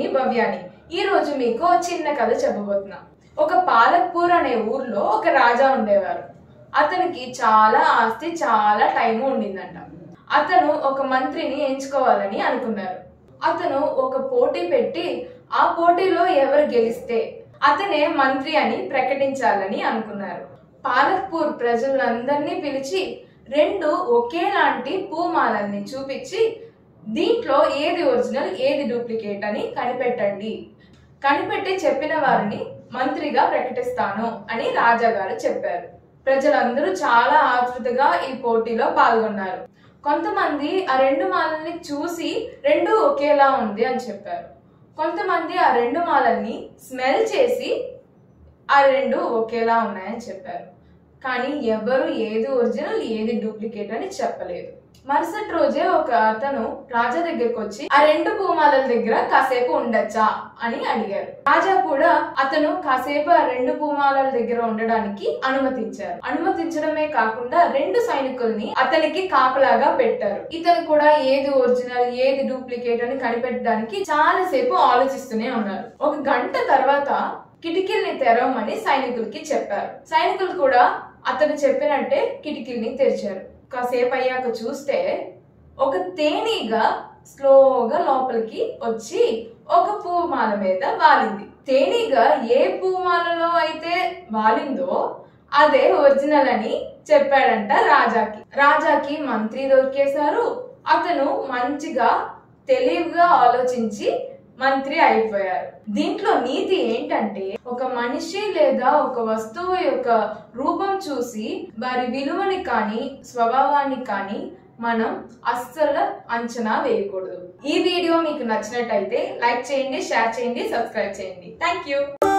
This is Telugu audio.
మీ భవ్యాని ఈ రోజు మీకు ఓ చిన్న కథ చెప్పబోతున్నా ఒక పాలక్పూర్ అనే ఊర్లో ఒక రాజా ఉండేవారు అతనికి చాలా ఆస్తి చాలా టైం ఉండిందంట అతను ఒక మంత్రిని ఎంచుకోవాలని అనుకున్నారు అతను ఒక పోటీ పెట్టి ఆ పోటీలో ఎవరు గెలిస్తే అతనే మంత్రి అని ప్రకటించాలని అనుకున్నారు పాలక్పూర్ ప్రజలందరినీ పిలిచి రెండు ఒకేలాంటి పూమాలల్ని చూపించి దీంట్లో ఏది ఒరిజినల్ ఏది డూప్లికేట్ అని కనిపెట్టండి కనిపెట్టి చెప్పిన వారిని మంత్రిగా ప్రకటిస్తాను అని రాజా గారు చెప్పారు ప్రజలందరూ చాలా ఆతృతగా ఈ పోటీలో పాల్గొన్నారు కొంతమంది ఆ రెండు మాలల్ని చూసి రెండు ఒకేలా ఉంది అని చెప్పారు కొంతమంది ఆ రెండు మాలల్ని స్మెల్ చేసి ఆ రెండు ఒకేలా ఉన్నాయని చెప్పారు కానీ ఎవరు ఏది ఒరిజినల్ ఏది డూప్లికేట్ అని చెప్పలేదు మరుసటి రోజే ఒక అతను రాజా దగ్గరకు వచ్చి ఆ రెండు పూమాలల దగ్గర కాసేపు ఉండొచ్చా అని అడిగారు రాజా కూడా అతను కాసేపు ఆ రెండు పూమాలల దగ్గర ఉండడానికి అనుమతించారు అనుమతించడమే కాకుండా రెండు సైనికుల్ని అతనికి కాపలాగా పెట్టారు ఇతను కూడా ఏది ఒరిజినల్ ఏది డూప్లికేట్ అని కనిపెట్టడానికి చాలా సేపు ఆలోచిస్తూనే ఉన్నారు ఒక గంట తర్వాత కిటికీల్ని తెరవమని సైనికులకి చెప్పారు సైనికులు కూడా అతను చెప్పినట్టే కిటికీల్ని తెరిచారు కాసేపు అయ్యాక చూస్తే ఒక తేనీగ స్లోగా లోపలికి వచ్చి ఒక పూమాల మీద వాలింది తేనీగ ఏ పూమాలలో అయితే వాలిందో అదే ఒరిజినల్ అని చెప్పాడంట రాజాకి రాజాకి మంత్రి దొరికేశారు అతను మంచిగా తెలివిగా ఆలోచించి మంత్రి అయిపోయారు దీంట్లో నీతి ఏంటంటే ఒక మనిషి లేదా ఒక వస్తువు యొక్క రూపం చూసి వారి విలువని కానీ స్వభావాన్ని కానీ మనం అస్సలు అంచనా వేయకూడదు ఈ వీడియో మీకు నచ్చినట్టయితే లైక్ చేయండి షేర్ చేయండి సబ్స్క్రైబ్ చేయండి థ్యాంక్ యూ